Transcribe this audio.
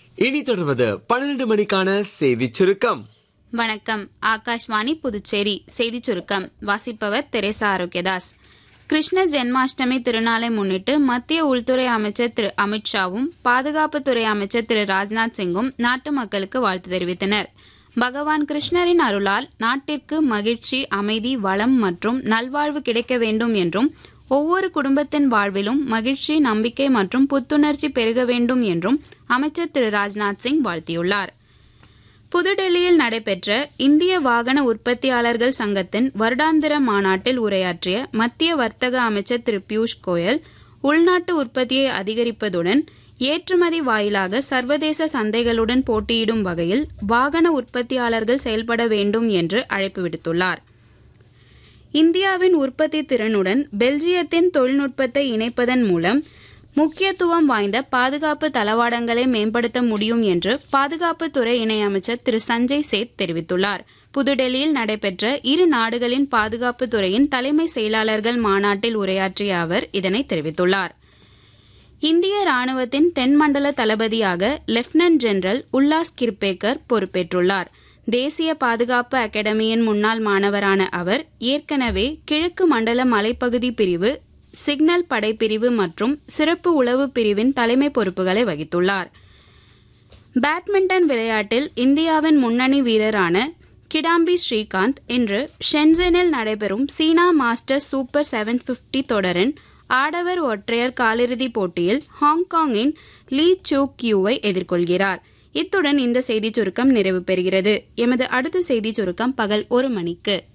இனி தொடர்வது பன்னிரண்டு மணிக்கான செய்தி சுருக்கம் வணக்கம் ஆகாஷ்வாணி புதுச்சேரி செய்திச் சுருக்கம் வாசிப்பவர் தெரேசா ஆரோக்கியதாஸ் கிருஷ்ண ஜென்மாஷ்டமி திருநாளை முன்னிட்டு மத்திய உள்துறை அமைச்சர் திரு அமித்ஷாவும் பாதுகாப்புத்துறை அமைச்சர் திரு ராஜ்நாத் சிங்கும் நாட்டு மக்களுக்கு வாழ்த்து தெரிவித்தனர் பகவான் கிருஷ்ணரின் அருளால் நாட்டிற்கு மகிழ்ச்சி அமைதி வளம் மற்றும் நல்வாழ்வு கிடைக்க வேண்டும் என்றும் ஒவ்வொரு குடும்பத்தின் வாழ்விலும் மகிழ்ச்சி நம்பிக்கை மற்றும் புத்துணர்ச்சி பெருக வேண்டும் என்றும் அமைச்சர் திரு ராஜ்நாத் சிங் வாழ்த்தியுள்ளார் புதுடெல்லியில் நடைபெற்ற இந்திய வாகன உற்பத்தியாளர்கள் சங்கத்தின் வருடாந்திர மாநாட்டில் உரையாற்றிய மத்திய வர்த்தக அமைச்சர் திரு பியூஷ் கோயல் உள்நாட்டு உற்பத்தியை அதிகரிப்பதுடன் ஏற்றுமதி வாயிலாக சர்வதேச சந்தைகளுடன் போட்டியிடும் வகையில் வாகன உற்பத்தியாளர்கள் செயல்பட வேண்டும் என்று அழைப்பு விடுத்துள்ளார் இந்தியாவின் உற்பத்தி திறனுடன் பெல்ஜியத்தின் தொழில்நுட்பத்தை இணைப்பதன் மூலம் முக்கியத்துவம் வாய்ந்த பாதுகாப்பு தளவாடங்களை மேம்படுத்த முடியும் என்று பாதுகாப்புத்துறை இணையமைச்சர் திரு சஞ்சய் சேத் தெரிவித்துள்ளார் புதுடெல்லியில் நடைபெற்ற இரு நாடுகளின் பாதுகாப்புத் துறையின் தலைமை செயலாளர்கள் மாநாட்டில் உரையாற்றிய அவர் இதனை தெரிவித்துள்ளார் இந்திய ராணுவத்தின் தென்மண்டல தளபதியாக லெப்டினன்ட் ஜெனரல் உல்லாஸ் கிர்பேக்கர் பொறுப்பேற்றுள்ளார் தேசிய பாதுகாப்பு அகாடமியின் முன்னாள் மாணவரான அவர் ஏற்கனவே கிழக்கு மண்டல மலைப்பகுதி பிரிவு சிக்னல் படைப்பிரிவு மற்றும் சிறப்பு உளவு பிரிவின் தலைமை பொறுப்புகளை வகித்துள்ளார் பேட்மிண்டன் விளையாட்டில் இந்தியாவின் முன்னணி வீரரான கிடாம்பி ஸ்ரீகாந்த் இன்று ஷென்சனில் நடைபெறும் சீனா மாஸ்டர் சூப்பர் செவன் பிப்டி தொடரின் ஆடவர் ஒற்றையர் காலிறுதிப் போட்டியில் ஹாங்காங்கின் லீ சூ கியூவை எதிர்கொள்கிறார் இத்துடன் இந்த செய்திச் சுருக்கம் நிறைவு பெறுகிறது எமது அடுத்த செய்திச் சுருக்கம் பகல் ஒரு மணிக்கு